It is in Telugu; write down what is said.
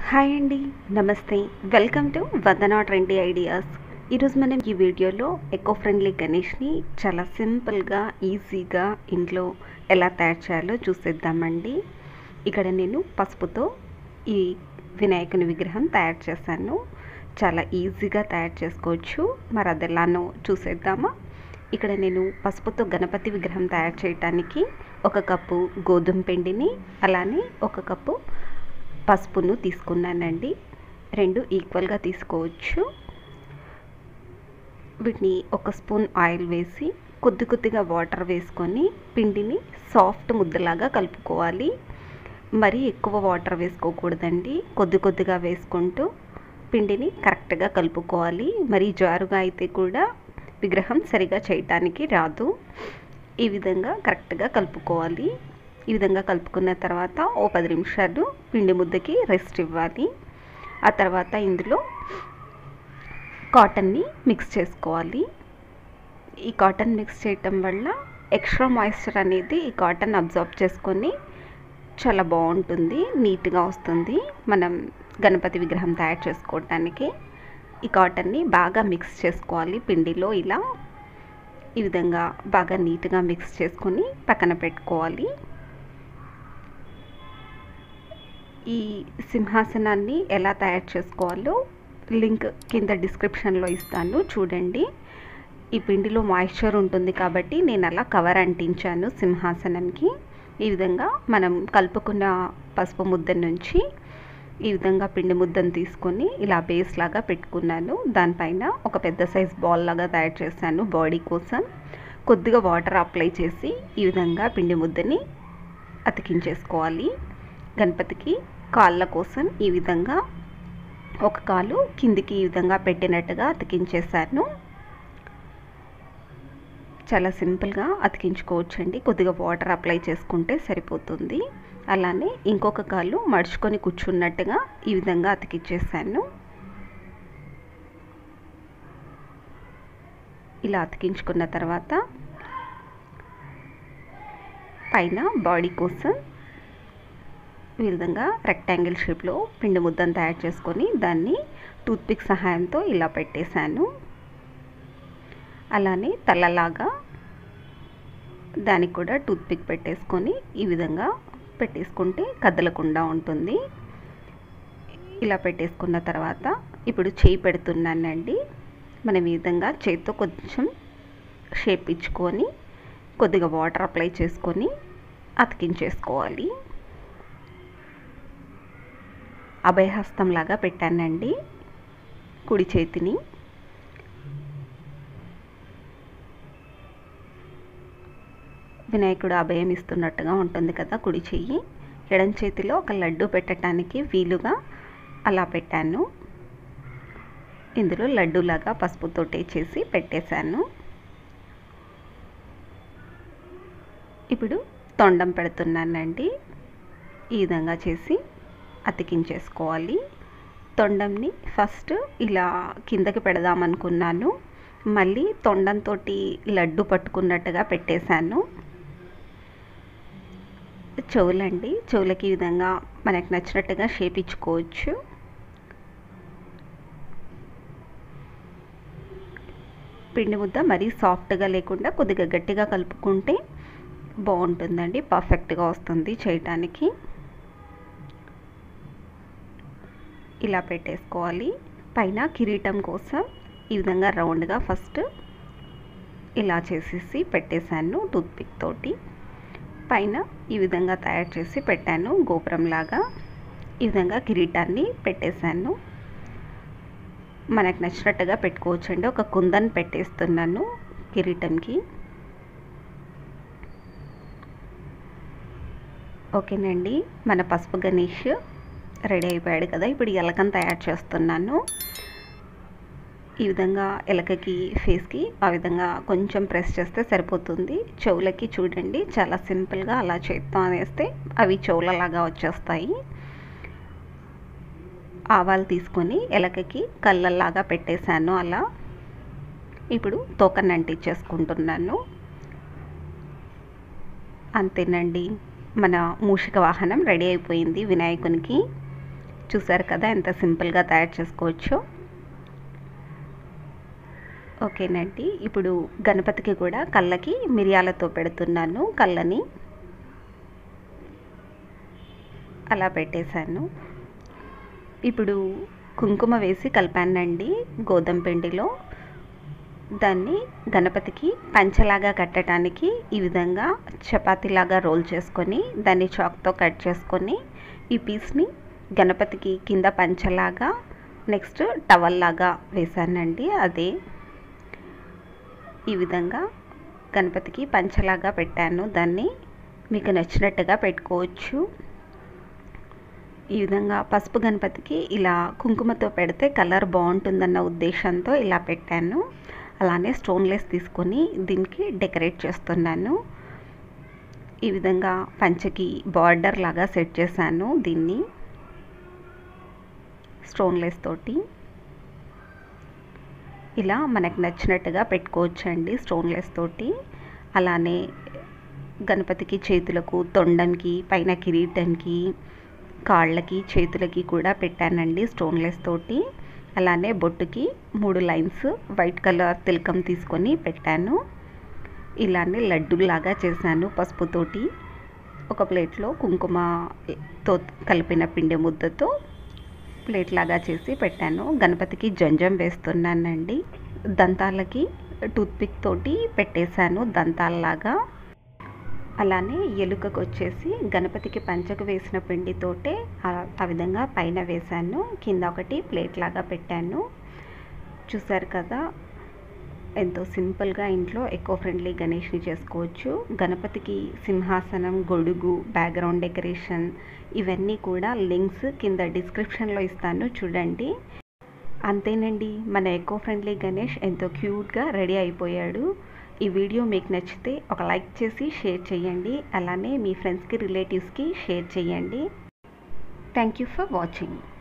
హాయ్ అండి నమస్తే welcome to Vandana trendy ideas ఈరోజు మనం ఈ వీడియోలో ఎకో ఫ్రెండ్లీ గణేష్ని చాలా సింపుల్గా ఈజీగా ఇంట్లో ఎలా తయారు చేయాలో చూసేద్దామండి ఇక్కడ నేను పసుపుతో ఈ వినాయకుని విగ్రహం తయారు చేశాను చాలా ఈజీగా తయారు చేసుకోవచ్చు మరి అది ఎలానో చూసేద్దామా ఇక్కడ నేను పసుపుతో గణపతి విగ్రహం తయారు చేయడానికి ఒక కప్పు గోధుమ పిండిని అలానే ఒక కప్పు పసుపును తీసుకున్నానండి రెండు ఈక్వల్గా తీసుకోవచ్చు వీటిని ఒక స్పూన్ ఆయిల్ వేసి కొద్ది కొద్దిగా వాటర్ వేసుకొని పిండిని సాఫ్ట్ ముద్దలాగా కలుపుకోవాలి మరీ ఎక్కువ వాటర్ వేసుకోకూడదండి కొద్ది కొద్దిగా వేసుకుంటూ పిండిని కరెక్ట్గా కలుపుకోవాలి మరీ జారుగా అయితే కూడా విగ్రహం సరిగా చేయటానికి రాదు ఈ విధంగా కరెక్ట్గా కలుపుకోవాలి ఈ విధంగా కలుపుకున్న తర్వాత ఓ పది నిమిషాలు పిండి ముద్దకి రెస్ట్ ఇవ్వాలి ఆ తర్వాత ఇందులో కాటన్ని మిక్స్ చేసుకోవాలి ఈ కాటన్ మిక్స్ చేయటం వల్ల ఎక్స్ట్రా మాయిశ్చర్ అనేది ఈ కాటన్ అబ్జర్వ్ చేసుకొని చాలా బాగుంటుంది నీట్గా వస్తుంది మనం గణపతి విగ్రహం తయారు చేసుకోవటానికి ఈ కాటన్ని బాగా మిక్స్ చేసుకోవాలి పిండిలో ఇలా ఈ విధంగా బాగా నీట్గా మిక్స్ చేసుకొని పక్కన పెట్టుకోవాలి ఈ సింహాసనాన్ని ఎలా తయారు చేసుకోవాలో లింక్ కింద డిస్క్రిప్షన్లో ఇస్తాను చూడండి ఈ పిండిలో మాయిశ్చర్ ఉంటుంది కాబట్టి నేను అలా కవర్ అంటించాను సింహాసనంకి ఈ విధంగా మనం కలుపుకున్న పసుపు ముద్ద నుంచి ఈ విధంగా పిండి ముద్దను తీసుకొని ఇలా బేస్ లాగా పెట్టుకున్నాను దానిపైన ఒక పెద్ద సైజ్ బాల్ లాగా తయారు చేశాను బాడీ కోసం కొద్దిగా వాటర్ అప్లై చేసి ఈ విధంగా పిండి ముద్దని అతికించేసుకోవాలి గణపతికి కాళ్ళ కోసం ఈ విధంగా ఒక కాలు కిందికి ఈ విధంగా పెట్టినట్టుగా అతికించేశాను చాలా సింపుల్గా అతికించుకోవచ్చండి కొద్దిగా వాటర్ అప్లై చేసుకుంటే సరిపోతుంది అలానే ఇంకొక కాలు మడుచుకొని కూర్చున్నట్టుగా ఈ విధంగా అతికించేసాను ఇలా అతికించుకున్న తర్వాత పైన బాడీ కోసం ఈ విధంగా రెక్టాంగిల్ షేప్లో పిండి ముద్దను తయారు చేసుకొని దాన్ని టూత్పిక్ సహాయంతో ఇలా పెట్టేశాను అలానే తలలాగా దానికి కూడా టూత్పిక్ పెట్టేసుకొని ఈ విధంగా పెట్టేసుకుంటే కదలకుండా ఉంటుంది ఇలా పెట్టేసుకున్న తర్వాత ఇప్పుడు చేయి పెడుతున్నానండి మనం ఈ విధంగా చేతితో కొంచెం షేప్ ఇచ్చుకొని కొద్దిగా వాటర్ అప్లై చేసుకొని అతికించేసుకోవాలి అభయహస్తంలాగా పెట్టానండి కుడి చేతిని వినాయకుడు అభయం ఇస్తున్నట్టుగా ఉంటుంది కదా కుడి చెయ్యి ఎడం చేతిలో ఒక లడ్డు పెట్టడానికి వీలుగా అలా పెట్టాను ఇందులో లడ్డూలాగా పసుపుతోటే చేసి పెట్టేశాను ఇప్పుడు తొండం పెడుతున్నానండి ఈ విధంగా చేసి అతికించేసుకోవాలి తొండంని ఫస్ట్ ఇలా కిందకి పెడదామనుకున్నాను మళ్ళీ తొండంతో లడ్డు పట్టుకున్నట్టుగా పెట్టేశాను చెవులండి చెవులకి ఈ విధంగా మనకు నచ్చినట్టుగా షేప్ ఇచ్చుకోవచ్చు పిండి ముద్ద మరీ సాఫ్ట్గా లేకుండా కొద్దిగా గట్టిగా కలుపుకుంటే బాగుంటుందండి పర్ఫెక్ట్గా వస్తుంది చేయటానికి ఇలా పెట్టేసుకోవాలి పైన కిరీటం కోసం ఈ విధంగా రౌండ్గా ఫస్ట్ ఇలా చేసేసి పెట్టేశాను టూత్పిక్ తోటి పైన ఈ విధంగా తయారు చేసి పెట్టాను గోపురంలాగా ఈ విధంగా కిరీటాన్ని పెట్టేశాను మనకు నచ్చినట్టుగా పెట్టుకోవచ్చండి ఒక కుందన్ పెట్టేస్తున్నాను కిరీటంకి ఓకేనండి మన పసుపు గణేష్ రెడీ అయిపోయాడు కదా ఇప్పుడు ఎలకను తయారు చేస్తున్నాను ఈ విధంగా ఎలకకి ఫేస్కి ఆ విధంగా కొంచెం ప్రెస్ చేస్తే సరిపోతుంది చెవులకి చూడండి చాలా సింపుల్గా అలా చేత్తో అనేస్తే అవి చెవులలాగా వచ్చేస్తాయి ఆవాలు తీసుకొని ఎలకకి కళ్ళల్లాగా పెట్టేశాను అలా ఇప్పుడు తోకని అంటించేసుకుంటున్నాను అంతేనండి మన మూషిక వాహనం రెడీ అయిపోయింది వినాయకునికి చూసారు కదా ఎంత సింపుల్గా తయారు చేసుకోవచ్చో ఓకేనండి ఇప్పుడు గణపతికి కూడా కళ్ళకి మిరియాలతో పెడుతున్నాను కళ్ళని అలా పెట్టేశాను ఇప్పుడు కుంకుమ వేసి కలిపానండి గోధుమ పిండిలో దాన్ని గణపతికి పంచలాగా కట్టడానికి ఈ విధంగా చపాతీలాగా రోల్ చేసుకొని దాన్ని చాక్తో కట్ చేసుకొని ఈ పీస్ని గణపతికి కింద పంచలాగా నెక్స్ట్ టవల్ లాగా వేసానండి అదే ఈ విధంగా గణపతికి పంచలాగా పెట్టాను దాన్ని మీకు నచ్చినట్టుగా పెట్టుకోవచ్చు ఈ విధంగా పసుపు గణపతికి ఇలా కుంకుమతో పెడితే కలర్ బాగుంటుందన్న ఉద్దేశంతో ఇలా పెట్టాను అలానే స్టోన్లెస్ తీసుకొని దీనికి డెకరేట్ చేస్తున్నాను ఈ విధంగా పంచకి బార్డర్ లాగా సెట్ చేశాను దీన్ని స్టోన్లెస్ తోటి ఇలా మనకు నచ్చినట్టుగా పెట్టుకోవచ్చండి స్టోన్లెస్ తోటి అలానే గణపతికి చేతులకు తొండంకి పైన కిరీటంకి కాళ్ళకి చేతులకి కూడా పెట్టానండి స్టోన్లెస్ తోటి అలానే బొట్టుకి మూడు లైన్స్ వైట్ కలర్ తిలకం తీసుకొని పెట్టాను ఇలానే లడ్డూలాగా చేశాను పసుపుతోటి ఒక ప్లేట్లో కుంకుమతో కలిపిన పిండి ముద్దతో ప్లేట్ లాగా చేసి పెట్టాను గణపతికి జంజం వేస్తున్నానండి దంతాలకి టూత్పిక్ తోటి పెట్టేశాను దంతాలలాగా అలానే ఎలుకకు వచ్చేసి గణపతికి పంచకు వేసిన పిండితోటే ఆ విధంగా పైన వేశాను కింద ఒకటి ప్లేట్ లాగా పెట్టాను చూసారు కదా ఎంతో సింపుల్గా ఇంట్లో ఎకో ఫ్రెండ్లీ గణేష్ని చేసుకోవచ్చు గణపతికి సింహాసనం గొడుగు బ్యాక్గ్రౌండ్ డెకరేషన్ ఇవన్నీ కూడా లింక్స్ కింద డిస్క్రిప్షన్లో ఇస్తాను చూడండి అంతేనండి మన ఎకో ఫ్రెండ్లీ గణేష్ ఎంతో క్యూట్గా రెడీ అయిపోయాడు ఈ వీడియో మీకు నచ్చితే ఒక లైక్ చేసి షేర్ చేయండి అలానే మీ ఫ్రెండ్స్కి రిలేటివ్స్కి షేర్ చేయండి థ్యాంక్ యూ ఫర్ వాచింగ్